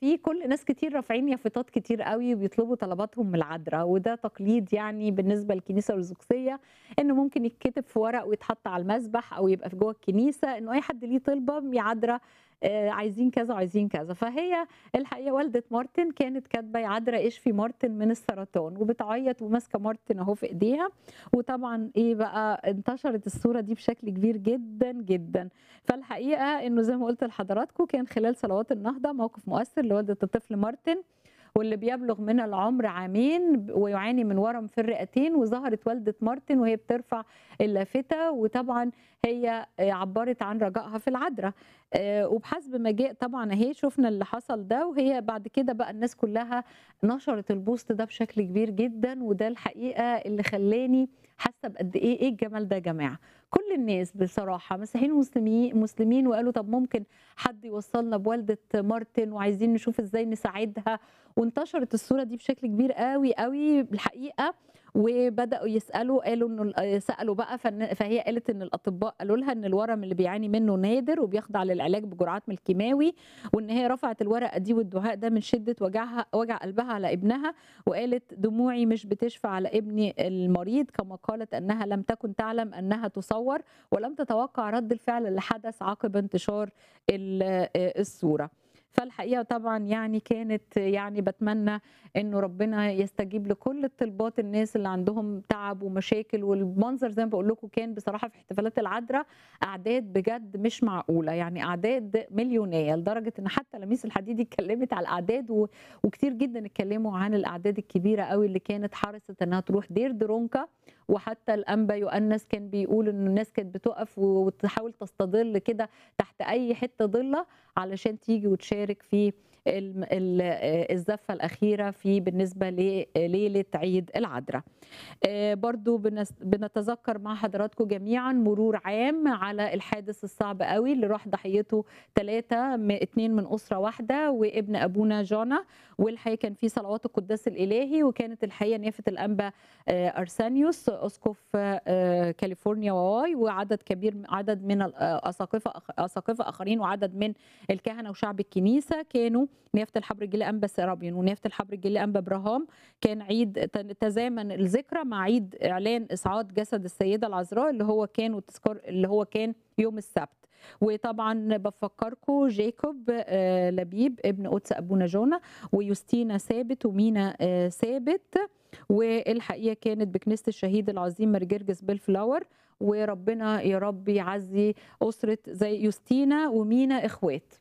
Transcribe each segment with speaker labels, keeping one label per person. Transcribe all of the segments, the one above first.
Speaker 1: في كل ناس كتير رافعين يافطات كتير قوي وبيطلبوا طلباتهم من العذراء وده تقليد يعني بالنسبه للكنيسه الارثوذكسيه انه ممكن يتكتب في ورق ويتحط على المسبح او يبقى في جوه الكنيسه انه اي حد ليه طلبه يا عذراء آه، عايزين كذا وعايزين كذا فهي الحقيقه والده مارتن كانت كاتبه يا عذراء اشفي مارتن من السرطان وبتعيط وماسكه مارتن اهو في ايديها وطبعا ايه بقى انتشرت الصوره دي بشكل كبير جدا جدا فالحقيقه انه زي ما قلت لحضراتكم كان خلال صلوات النهضه موقف مؤثر لوالده الطفل مارتن واللي بيبلغ من العمر عامين ويعاني من ورم في الرئتين وظهرت والده مارتن وهي بترفع اللافته وطبعا هي عبرت عن رجائها في العذراء آه، وبحسب ما جاء طبعا اهي شفنا اللي حصل ده وهي بعد كده بقى الناس كلها نشرت البوست ده بشكل كبير جدا وده الحقيقه اللي خلاني حاسه بقد ايه ايه الجمال ده يا جماعه كل الناس بصراحه مسيحيين ومسلمين مسلمين وقالوا طب ممكن حد يوصلنا بوالده مارتن وعايزين نشوف ازاي نساعدها وانتشرت الصوره دي بشكل كبير قوي قوي الحقيقه وبداوا يسالوا قالوا انه سالوا بقى فن- فهي قالت ان الاطباء قالوا لها ان الورم اللي بيعاني منه نادر وبيخضع للعلاج بجرعات من الكيماوي وان هي رفعت الورقه دي والدعاء ده من شده وجعها وجع قلبها على ابنها وقالت دموعي مش بتشفى على ابني المريض كما قالت انها لم تكن تعلم انها تصور ولم تتوقع رد الفعل اللي حدث عقب انتشار ال- الصوره فالحقيقه طبعا يعني كانت يعني بتمنى انه ربنا يستجيب لكل الطلبات الناس اللي عندهم تعب ومشاكل والمنظر زي ما بقول لكم كان بصراحه في احتفالات العذراء اعداد بجد مش معقوله يعني اعداد مليونيه لدرجه ان حتى لميس الحديدي اتكلمت على الاعداد و... وكتير جدا اتكلموا عن الاعداد الكبيره قوي اللي كانت حرصت انها تروح دير درونكا وحتى الانبا يؤنس كان بيقول ان الناس كانت بتقف وتحاول تستظل كده تحت اي حته ضله علشان تيجي وتشارك في الم- ال- آه، الزفه الاخيره في بالنسبه لليله عيد العذراء آه، برضو بنس- بنتذكر مع حضراتكم جميعا مرور عام على الحادث الصعب قوي اللي راح ضحيته ثلاثة اثنين من أسرة واحدة وابن أبونا جانا والحقيقة كان في صلوات القداس الإلهي وكانت الحقيقة نيافة الأنبا آه، أرسانيوس أسقف آه، كاليفورنيا وواي وعدد كبير عدد من الأساقفة أساقفة آخرين وعدد من الكهنة وشعب الكنيسة كانوا نيافة الحبر الجيلي أنبا سيرابيون ونيافة الحبر الجيلي أنبا إبراهام كان عيد تزامن الذكرى مع عيد اعلان اسعاد جسد السيده العذراء اللي هو كان والتذكار اللي هو كان يوم السبت وطبعا بفكركم جيكوب آه، لبيب ابن قدس ابونا جونا ويوستينا ثابت ومينا آه، ثابت والحقيقه كانت بكنيسه الشهيد العظيم مرجرجس بالفلاور وربنا يا رب يعزي اسره زي يوستينا ومينا اخوات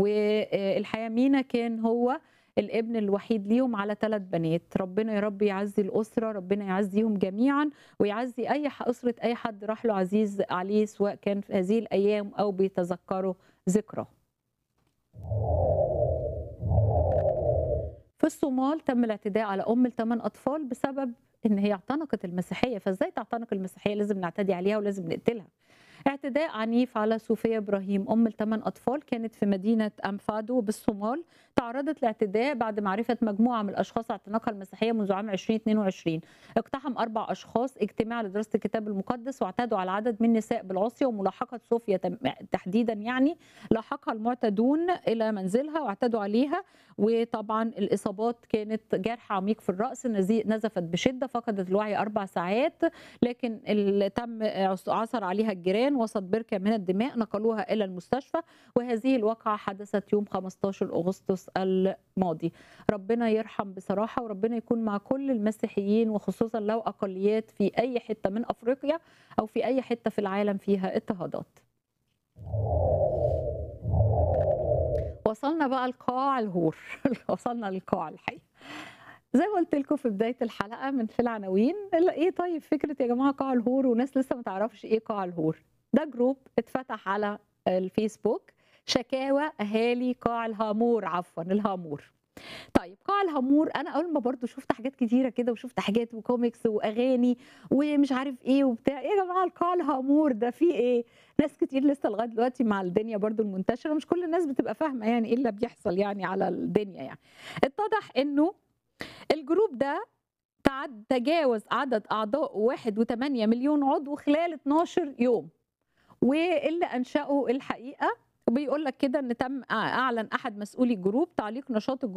Speaker 1: والحقيقه مينا كان هو الابن الوحيد ليهم على ثلاث بنات ربنا يا رب يعزي الأسرة ربنا يعزيهم جميعا ويعزي أي ح- أسرة أي حد راح له عزيز عليه سواء كان في هذه الأيام أو بيتذكروا ذكرى في الصومال تم الاعتداء على أم لثمان أطفال بسبب إن هي اعتنقت المسيحية فإزاي تعتنق المسيحية لازم نعتدي عليها ولازم نقتلها اعتداء عنيف على صوفيا ابراهيم ام الثمان اطفال كانت في مدينه انفادو بالصومال تعرضت لاعتداء بعد معرفه مجموعه من الاشخاص اعتناقها المسيحيه منذ عام 2022 اقتحم اربع اشخاص اجتماع لدراسه الكتاب المقدس واعتادوا على عدد من النساء بالعصيه وملاحقه صوفيا تم- تحديدا يعني لاحقها المعتدون الى منزلها واعتدوا عليها وطبعا الاصابات كانت جرح عميق في الراس نزي- نزفت بشده فقدت الوعي اربع ساعات لكن اللي تم عثر عليها الجيران وسط بركه من الدماء نقلوها الى المستشفى وهذه الواقعه حدثت يوم 15 اغسطس الماضي ربنا يرحم بصراحه وربنا يكون مع كل المسيحيين وخصوصا لو اقليات في اي حته من افريقيا او في اي حته في العالم فيها اضطهادات وصلنا بقى لقاع الهور وصلنا للقاع الحقيقه زي ما قلت لكم في بدايه الحلقه من في العناوين لا ايه طيب فكره يا جماعه قاع الهور وناس لسه ما تعرفش ايه قاع الهور ده جروب اتفتح على الفيسبوك شكاوى اهالي قاع الهامور عفوا الهامور طيب قاع الهامور انا اول ما برضو شفت حاجات كتيره كده وشفت حاجات وكوميكس واغاني ومش عارف ايه وبتاع ايه يا جماعه القاع الهامور ده فيه ايه ناس كتير لسه لغايه دلوقتي مع الدنيا برضو المنتشره مش كل الناس بتبقى فاهمه يعني ايه اللي بيحصل يعني على الدنيا يعني اتضح انه الجروب ده تعد تجاوز عدد اعضاء 1.8 مليون عضو خلال 12 يوم واللي انشأوا الحقيقه وبيقول لك كده ان تم اعلن احد مسؤولي الجروب تعليق نشاط